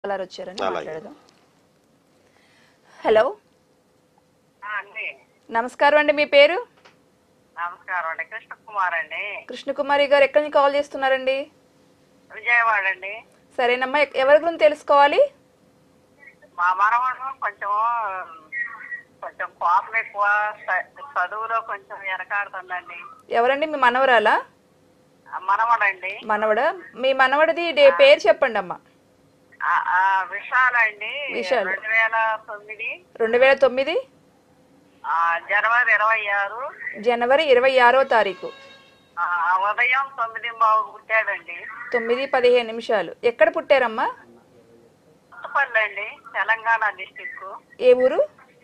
Caller వచ్చారని అలాగే. మాట్లాడదాం హలో ఆ, అండి నమస్కారం అండి మీ పేరు నమస్కారం అండి కృష్ణకుమార్ అండి కృష్ణకుమారి గారు ఎక్కడి నుంచి కాల్ చేస్తున్నారండి విజయవాడ అండి సరేనమ్మా ఎక్- ఎవరి గురించి తెలుసుకోవాలి మా మనవడు కొంచెం కొంచెం కోపం ఎక్కువ చ- చదువులో కొంచెం వెనకాడుతుందండి ఎవరండి మీ మనవరాలా ఆ మనవడండి మనవడ మీ మనవడిది డే- పేరు చెప్పండి అమ్మా ఆ, ఆ, విశాల్ అండి విశాల్. రెండు వేల తొమ్మిది రెండు వేల తొమ్మిది ఆ, జనవరి ఇరవై ఆరు జనవరి ఇరవై ఆరో తారీఖు ఆ, ఉదయం తొమ్మిది బాబు పుట్టాడండి తొమ్మిది పదిహేను నిమిషాలు ఎక్కడ పుట్టారమ్మా సత్తుపల్లి అండి తెలంగాణ డిస్టిక్ ఏ ఊరు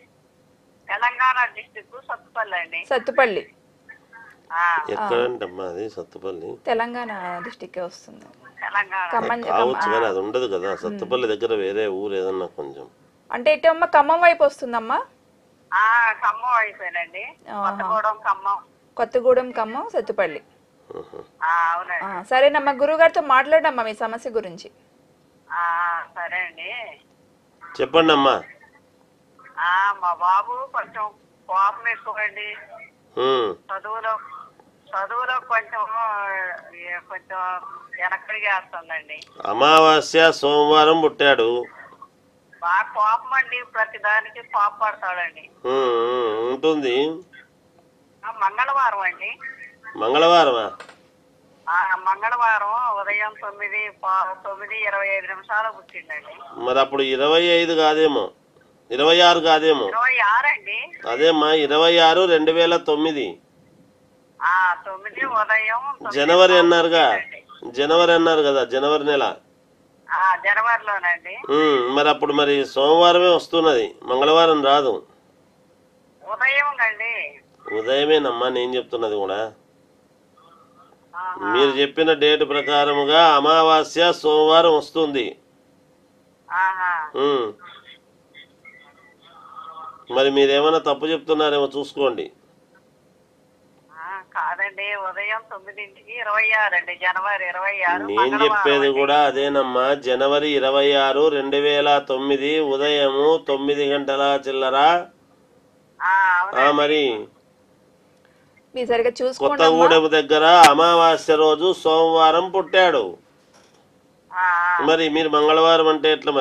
తెలంగాణ డిస్టిక్ సత్తుపల్లి అండి సత్తుపల్లి ఆ, ఎక్కడంటమ్మా అది సత్తుపల్లి తెలంగాణ డిస్టిక్ వస్తుంది తెలంగాణ ఖమ్మం కావచ్చు కానీ అది ఉండదు కదా సత్తుపల్లి దగ్గర వేరే ఊరు ఏదన్నా కొంచెం అంటే ఇటు అమ్మ ఖమ్మం వైపు వస్తుందమ్మా ఆ, ఖమ్మం అయిపోయానండి కొత్తగూడెం ఖమ్మం కొత్తగూడెం ఖమ్మం సత్తుపల్లి ఉహు. ఆ, అవునండి ఆ, సరేనమ్మా గురుగారితో మాట్లాడమ్మా మీ సమస్య గురించి ఆ, సరే అండి చెప్పండి అమ్మా ఆ, మా బాబు కొంచెం కోపం ఎక్కువండి ఉమ్. చదువులో చదువులో కొంచెం ఏ, కొంచెం వెనకడిగా వేస్తుందండి అమావాస్య సోమవారం పుట్టాడు బాగా కోపం అండి ప్రతి దానికి కోపపడతాడండి ఉమ్, ఉమ్, ఉంటుంది ఆ, మంగళవారం అండి మంగళవారమా ఆ, మంగళవారం ఉదయం తొమ్మిది పా- తొమ్మిది ఇరవై ఐదు నిమిషాలు పుట్టిండండి మరి అప్పుడు ఇరవై ఐదు కాదేమో ఇరవై ఆరు కాదేమో ఇరవై ఆరు అండి అదేమ్మా ఇరవై ఆరు రెండు వేల తొమ్మిది ఆ తొమ్మిది ఉదయం తొమ్మిది జనవరి బాబు అన్నారుగా పుట్టిండండి. జనవరి అన్నారు కదా జనవరి నెల ఆ జనవరిలోనండి ఉమ్, మరి అప్పుడు మరి సోమవారమే వస్తున్నది మంగళవారం రాదు ఉదయం అండి ఉదయమేనమ్మా నేను చెప్తున్నది కూడా ఆహా. మీరు చెప్పిన డేట్ ప్రకారముగా అమావాస్య సోమవారం వస్తుంది ఆహా. ఉమ్. మరి మీరేమైనా తప్పు చెప్తున్నారేమో చూసుకోండి ఆ, కాదండి ఉదయం తొమ్మిదింటికి ఇరవై ఆరు అండి జనవరి ఇరవై ఆరు నేను మంగళవారం చెప్పేది అండి. కూడా అదేనమ్మా జనవరి ఇరవై ఆరు రెండు వేల తొమ్మిది ఉదయము తొమ్మిది గంటల చిల్లర ఆ, అవునండి. ఆ మరి మీరు సరిగా చూసుకోండి అమ్మా. కొత్తగూడెం దగ్గర అమావాస్య రోజు సోమవారం పుట్టాడు ఆ, ఆ. మరి మీరు మంగళవారం అంటే ఎట్లా మరి?